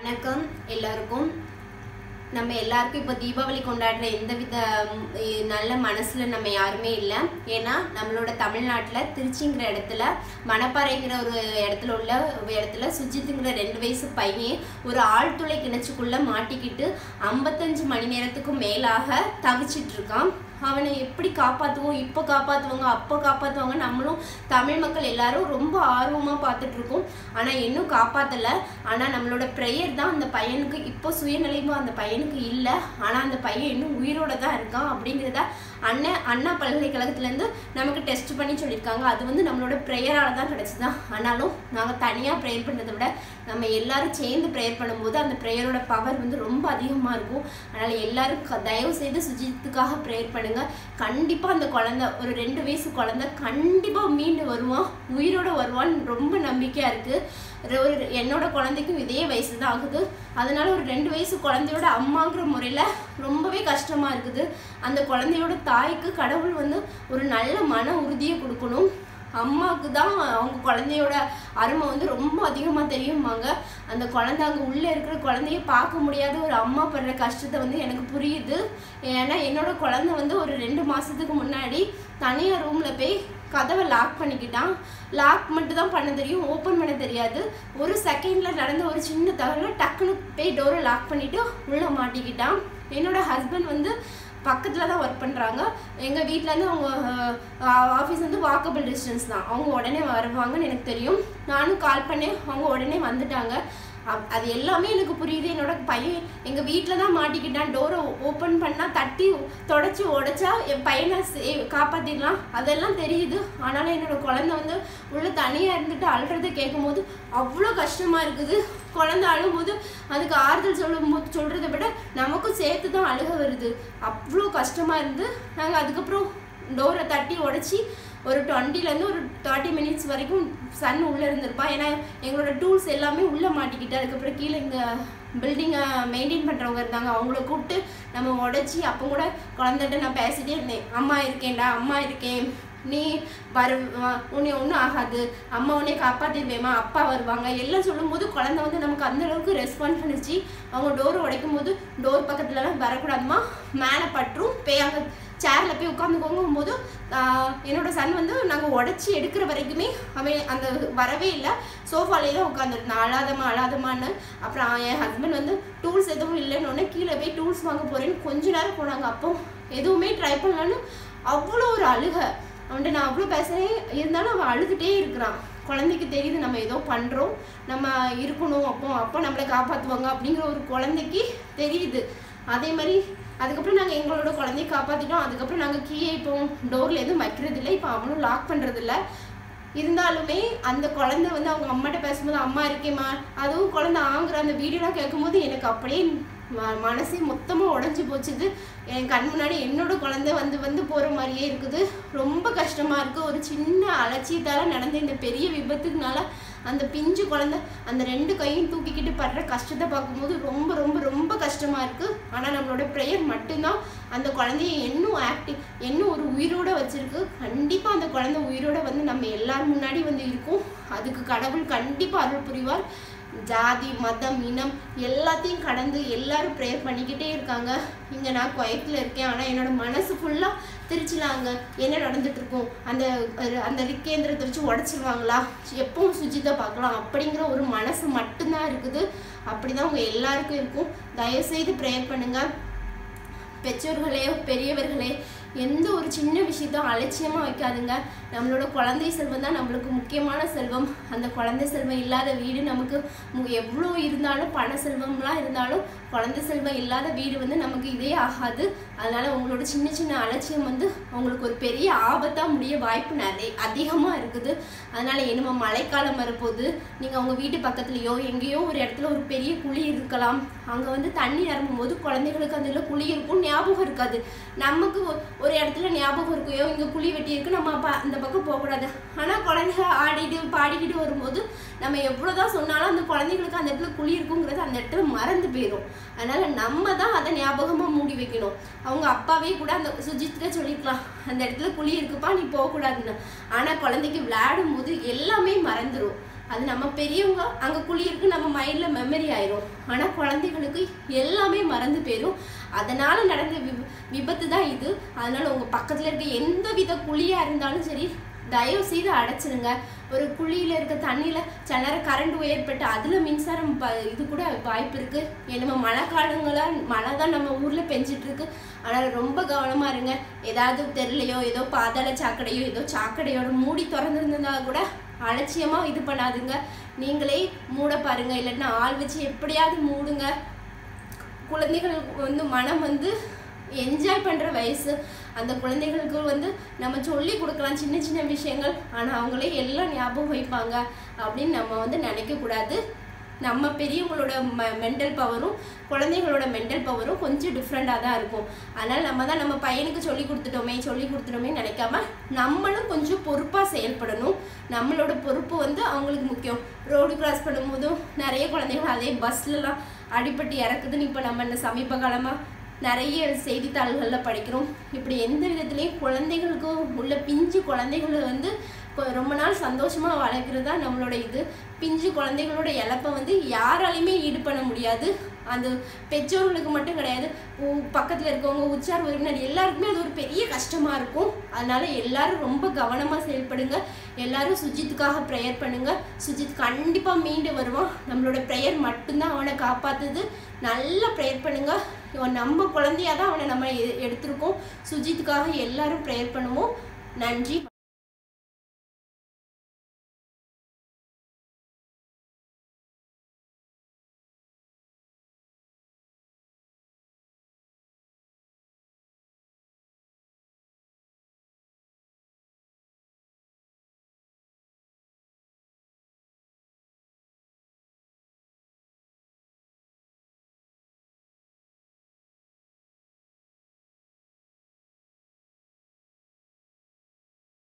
வணக்கம் எல்லாருக்கும் நம்ம எல்லாருக்கும் இப்போ தீபாவளி கொண்டாடுற எந்த வித ம், இ- நல்ல மனசுல நம்ம யாருமே இல்லை ஏன்னா நம்மளோட தமிழ்நாட்டில் திருச்சிங்கிற இடத்துல மணப்பாறைங்கிற ஒரு இடத்துல உள்ள ஒரு இடத்துல சுஜித்துங்கிற ரெண்டு வயசு பையன் ஒரு ஆழ்துளை கிணச்சுக்குள்ள மாட்டிக்கிட்டு ஐம்பத்தஞ்சு மணி நேரத்துக்கும் மேலாக தவிச்சிட்டு இருக்கான் அவனை எப்படி காப்பாற்றுவோம் இப்போ காப்பாற்றுவாங்க அப்போ காப்பாற்றுவாங்க நம்மளும் தமிழ் மக்கள் எல்லாரும் ரொம்ப ஆர்வமாக பார்த்துட்டு இருக்கோம் ஆனால் இன்னும் காப்பாற்றலை ஆனால் நம்மளோட ப்ரேயர் தான் அந்த பையனுக்கு இப்போ சுயநிலைமா அந்த பையனுக்கு இல்லை ஆனால் அந்த பையன் இன்னும் உயிரோட தான் இருக்கான் அப்படிங்கிறத அண்ணன் அண்ணா பல்கலைக்கழகத்துலேருந்து நமக்கு டெஸ்ட் பண்ணி சொல்லியிருக்காங்க அது வந்து நம்மளோட ப்ரேயரால் தான் கிடச்சிதான் ஆனாலும் நாங்கள் தனியாக ப்ரேயர் பண்ணுறதை விட நம்ம எல்லாரும் சேர்ந்து ப்ரேயர் பண்ணும்போது அந்த ப்ரேயரோட பவர் வந்து ரொம்ப அதிகமாக இருக்கும் அதனால் எல்லாரும் க- தயவு செய்து சுஜித்துக்காக ப்ரேயர் பண்ணுங்க கண்டிப்பாக அந்த குழந்தை ஒரு ரெண்டு வயசு குழந்தை கண்டிப்பாக மீண்டு வருவான் உயிரோட வருவான்னு ரொம்ப நம்பிக்கையாக இருக்குது ஒரு என்னோட குழந்தைக்கும் இதே வயசு தான் ஆகுது அதனால ஒரு ரெண்டு வயசு குழந்தையோட அம்மாங்கிற முறையில் ரொம்பவே கஷ்டமாக இருக்குது அந்த குழந்தையோட தாய்க்கு கடவுள் வந்து ஒரு நல்ல மன உறுதியை கொடுக்கணும் அம்மாவுக்கு தான் அவங்க குழந்தையோட அருமை வந்து ரொம்ப அதிகமாக தெரியுமாங்க அந்த குழந்தை அங்கே உள்ளே இருக்கிற குழந்தைய பார்க்க முடியாத ஒரு அம்மா படுற கஷ்டத்தை வந்து எனக்கு புரியுது ஏன்னா என்னோட குழந்தை வந்து ஒரு ரெண்டு மாதத்துக்கு முன்னாடி தனியார் ரூமில் போய் கதவை லாக் பண்ணிக்கிட்டான் லாக் மட்டும் தான் பண்ண தெரியும் ஓப்பன் பண்ண தெரியாது ஒரு செகண்டில் நடந்த ஒரு சின்ன தவறுல டக்குன்னு போய் டோரை லாக் பண்ணிவிட்டு உள்ளே மாட்டிக்கிட்டான் என்னோட ஹஸ்பண்ட் வந்து பக்கத்தில் தான் ஒர்க் பண்ணுறாங்க எங்கள் வீட்டிலேருந்து அவங்க ஆஃபீஸ் வந்து வாக்கபிள் டிஸ்டன்ஸ் தான் அவங்க உடனே வருவாங்கன்னு எனக்கு தெரியும் நானும் கால் பண்ணேன் அவங்க உடனே வந்துட்டாங்க அப்- அது எல்லாமே எனக்கு புரியுது என்னோட பையன் எங்கள் வீட்டில் தான் மாட்டிக்கிட்டான் டோரை ஓப்பன் பண்ணால் தட்டி தொடச்சி உடைச்சா என் பையனை சே- காப்பாத்திடலாம் அதெல்லாம் தெரியுது ஆனாலும் என்னோட குழந்தை வந்து உள்ள தனியாக இருந்துட்டு அழுறதை கேட்கும்போது அவ்வளோ கஷ்டமாக இருக்குது குழந்தை அழும்போது அதுக்கு ஆறுதல் சொல்லும் போது சொல்கிறத விட நமக்கும் சேர்த்து தான் அழுக வருது அவ்வளோ கஷ்டமாக இருந்து நாங்கள் அதுக்கப்புறம் டோரை தட்டி உடச்சி ஒரு டுவெண்ட்டிலேருந்து ஒரு தேர்ட்டி மினிட்ஸ் வரைக்கும் சன் உள்ளே இருந்திருப்பான் ஏன்னா எங்களோட டூல்ஸ் எல்லாமே உள்ளே மாட்டிக்கிட்டு அதுக்கப்புறம் கீழே இங்கே பில்டிங்கை மெயின்டைன் பண்ணுறவங்க இருந்தாங்க அவங்கள கூப்பிட்டு நம்ம உடச்சி அப்போ கூட குழந்தைகிட்ட நான் பேசிட்டே இருந்தேன் அம்மா இருக்கேன்டா அம்மா இருக்கேன் நீ வரு வ- உன்னை ஒன்றும் ஆகாது அம்மா உன்னை காப்பாற்றிடுவேம்மா அப்பா வருவாங்க எல்லாம் சொல்லும்போது குழந்தை வந்து நமக்கு அந்த அளவுக்கு ரெஸ்பான்ஸ் பண்ணிச்சு அவங்க டோர் உடைக்கும் போது டோர் பக்கத்துலலாம் வரக்கூடாதுமா மேலே பற்றும் போய் அங்கே சேரில் போய் உட்காந்துக்கோங்கும் போது ஆஹ், என்னோட சன் வந்து நாங்கள் உடச்சி எடுக்கிற வரைக்குமே அவன் அந்த வரவே இல்லை சோஃபாலே தான் உட்காந்துருந்தான் அழாதம்மா அழாதம்மான்னு அப்புறம் என் ஹஸ்பண்ட் வந்து டூல்ஸ் எதுவும் இல்லைன்னு உடனே கீழே போய் டூல்ஸ் வாங்க போகிறேன்னு கொஞ்ச நேரம் போனாங்க அப்போ எதுவுமே ட்ரை பண்ணலான்னு அவ்வளோ ஒரு அழுக அவன்கிட்ட நான் அவ்வளோ பேசுகிறேன் இருந்தாலும் அவன் அழுதுகிட்டே இருக்கிறான் குழந்தைக்கு தெரியுது நம்ம ஏதோ பண்ணுறோம் நம்ம இருக்கணும் அப்போ அப்போ நம்மளை காப்பாற்றுவாங்க அப்படிங்கிற ஒரு குழந்தைக்கு தெரியுது அதே மாதிரி அதுக்கப்புறம் நாங்கள் எங்களோட குழந்தைய காப்பாற்றிட்டோம் அதுக்கப்புறம் நாங்கள் கீழே இப்போ டோரில் எதுவும் வைக்கிறது இல்லை இப்போ அவனும் லாக் பண்ணுறதில்ல இருந்தாலுமே அந்த குழந்தை வந்து அவங்க அம்மாட்ட பேசும்போது அம்மா இருக்கேம்மா அதுவும் குழந்தை ஆங்குற அந்த வீடியோலாம் கேட்கும்போது எனக்கு அப்படியே ம- மனசே மொத்தமாக உடஞ்சி போச்சுது என் கண் முன்னாடி என்னோட குழந்தை வந்து வந்து போகிற மாதிரியே இருக்குது ரொம்ப கஷ்டமாக இருக்குது ஒரு சின்ன அலட்சியத்தால் நடந்த இந்த பெரிய விபத்துக்குனால அந்த பிஞ்சு குழந்தை அந்த ரெண்டு கையும் தூக்கிக்கிட்டு படுற கஷ்டத்தை பார்க்கும்போது ரொம்ப ரொம்ப ரொம்ப கஷ்டமாக இருக்குது ஆனால் நம்மளோட ப்ரேயர் மட்டும்தான் அந்த குழந்தைய இன்னும் ஆக்டிவ் இன்னும் ஒரு உயிரோட வச்சிருக்கு கண்டிப்பாக அந்த குழந்தை உயிரோட வந்து நம்ம எல்லார் முன்னாடி வந்து இருக்கும் அதுக்கு கடவுள் கண்டிப்பாக அருள் புரிவார் ஜாதி மதம் இனம் எல்லாத்தையும் கடந்து எல்லாரும் ப்ரேயர் பண்ணிக்கிட்டே இருக்காங்க இங்கே நான் குவைத்தில் இருக்கேன் ஆனால் என்னோட மனசு ஃபுல்லாக திருச்சியில் அங்கே என்ன நடந்துட்டு இருக்கும் அந்த ஒரு- அந்த ரிக்கேந்திரத்தை வச்சு உடச்சிருவாங்களா எப்பவும் சுஜித்தை பார்க்கலாம் அப்படிங்கிற ஒரு மனசு மட்டும்தான் இருக்குது அப்படி தான் உங்கள் எல்லாருக்கும் இருக்கும் தயவுசெய்து ப்ரேயர் பண்ணுங்கள் பெற்றோர்களே பெரியவர்களே எந்த ஒரு சின்ன விஷயத்தையும் அலட்சியமாக வைக்காதுங்க நம்மளோட குழந்தை செல்வம் தான் நம்மளுக்கு முக்கியமான செல்வம் அந்த குழந்தை செல்வம் இல்லாத வீடு நமக்கு மு- எவ்வளோ இருந்தாலும் பண செல்வம்லாம் இருந்தாலும் குழந்தை செல்வம் இல்லாத வீடு வந்து நமக்கு இதே ஆகாது அதனால உங்களோட சின்ன சின்ன அலட்சியம் வந்து உங்களுக்கு ஒரு பெரிய ஆபத்தாக முடிய வாய்ப்பு நிறைய அதிகமாக இருக்குது அதனால என்னமோ மழைக்காலம் வரப்போகுது நீங்கள் உங்கள் வீட்டு பக்கத்துலேயோ எங்கேயோ ஒரு இடத்துல ஒரு பெரிய குழி இருக்கலாம் அங்கே வந்து தண்ணி நிரம்பும் போது குழந்தைகளுக்கு அதில் குழி இருக்கும் ஞாபகம் இருக்காது நமக்கு ஒ- ஒரு இடத்துல ஞாபகம் இருக்குயோ இங்கே குழி வெட்டி இருக்கு நம்ம அப்போ அந்த பக்கம் போகக்கூடாது ஆனால் குழந்தைங்க ஆடிட்டு பாடிக்கிட்டு வரும்போது நம்ம எவ்வளோதான் சொன்னாலும் அந்த குழந்தைங்களுக்கு அந்த இடத்துல குழி இருக்குங்கிறது அந்த இடத்துல மறந்து போயிடும் அதனால நம்ம தான் அதை ஞாபகமாக மூடி வைக்கணும் அவங்க அப்பாவே கூட அந்த சுஜித்கிட்ட சொல்லியிருக்கலாம் அந்த இடத்துல குழி இருக்குப்பா நீ போகக்கூடாதுன்னு ஆனால் குழந்தைக்கு விளையாடும் போது எல்லாமே மறந்துடும் அது நம்ம பெரியவங்க அங்கே குளிருக்கு நம்ம மைண்டில் மெமரி ஆயிரும் ஆனால் குழந்தைகளுக்கு எல்லாமே மறந்து போயிடும் அதனால நடந்த விப விபத்து தான் இது அதனால உங்கள் பக்கத்தில் இருக்க எந்த வித குழியாக இருந்தாலும் சரி தயவு செய்து அடைச்சிருங்க ஒரு குழியில் இருக்க தண்ணியில் சில நேரம் கரண்ட் ஏற்பட்டு அதில் மின்சாரம் ப இது கூட வாய்ப்பு இருக்குது நம்ம மழை காலங்களா மழை தான் நம்ம ஊரில் பெஞ்சிட்டு இருக்கு ஆனால் ரொம்ப கவனமாக இருங்க ஏதாவது தெருலையோ ஏதோ பாதாள சாக்கடையோ ஏதோ சாக்கடையோட மூடி திறந்துருந்தா கூட அலட்சியமாக இது பண்ணாதுங்க நீங்களே மூட பாருங்க இல்லைன்னா ஆள் வச்சு எப்படியாவது மூடுங்க குழந்தைகளுக்கு வந்து மனம் வந்து என்ஜாய் பண்ணுற வயசு அந்த குழந்தைகளுக்கு வந்து நம்ம சொல்லி கொடுக்கலாம் சின்ன சின்ன விஷயங்கள் ஆனால் அவங்களே எல்லாம் ஞாபகம் வைப்பாங்க அப்படின்னு நம்ம வந்து நினைக்கக்கூடாது நம்ம பெரியவங்களோட ம மென்டல் பவரும் குழந்தைங்களோட மென்டல் பவரும் கொஞ்சம் டிஃப்ரெண்ட்டாக தான் இருக்கும் அதனால் நம்ம தான் நம்ம பையனுக்கு சொல்லி கொடுத்துட்டோமே சொல்லி கொடுத்துட்டோமே நினைக்காம நம்மளும் கொஞ்சம் பொறுப்பாக செயல்படணும் நம்மளோட பொறுப்பு வந்து அவங்களுக்கு முக்கியம் ரோடு கிராஸ் பண்ணும்போதும் நிறைய குழந்தைகள் அதே பஸ்லலாம் அடிபட்டு இறக்குதுன்னு இப்போ நம்ம இந்த சமீப காலமாக நிறைய செய்தித்தாள்களில் படிக்கிறோம் இப்படி எந்த விதத்துலேயும் குழந்தைகளுக்கு உள்ள பிஞ்சு குழந்தைகளை வந்து கொ- ரொம்ப நாள் சந்தோஷமாக வளர்க்குறது தான் நம்மளோட இது பிஞ்சு குழந்தைகளோட இழப்பை வந்து யாராலையுமே ஈடு பண்ண முடியாது அந்த பெற்றோர்களுக்கு மட்டும் கிடையாது பக்கத்தில் இருக்கவங்க உச்சார் உறவினர் எல்லாருக்குமே அது ஒரு பெரிய கஷ்டமாக இருக்கும் அதனால எல்லாரும் ரொம்ப கவனமாக செயல்படுங்க எல்லாரும் சுஜித்துக்காக ப்ரேயர் பண்ணுங்க சுஜித் கண்டிப்பாக மீண்டு வருவான் நம்மளோட ப்ரேயர் மட்டும்தான் அவனை காப்பாத்துது நல்லா ப்ரேயர் பண்ணுங்க இவன் நம்ம குழந்தையா தான் அவனை நம்ம எ- எடுத்திருக்கோம் சுஜித்துக்காக எல்லாரும் ப்ரேயர் பண்ணுவோம் நன்றி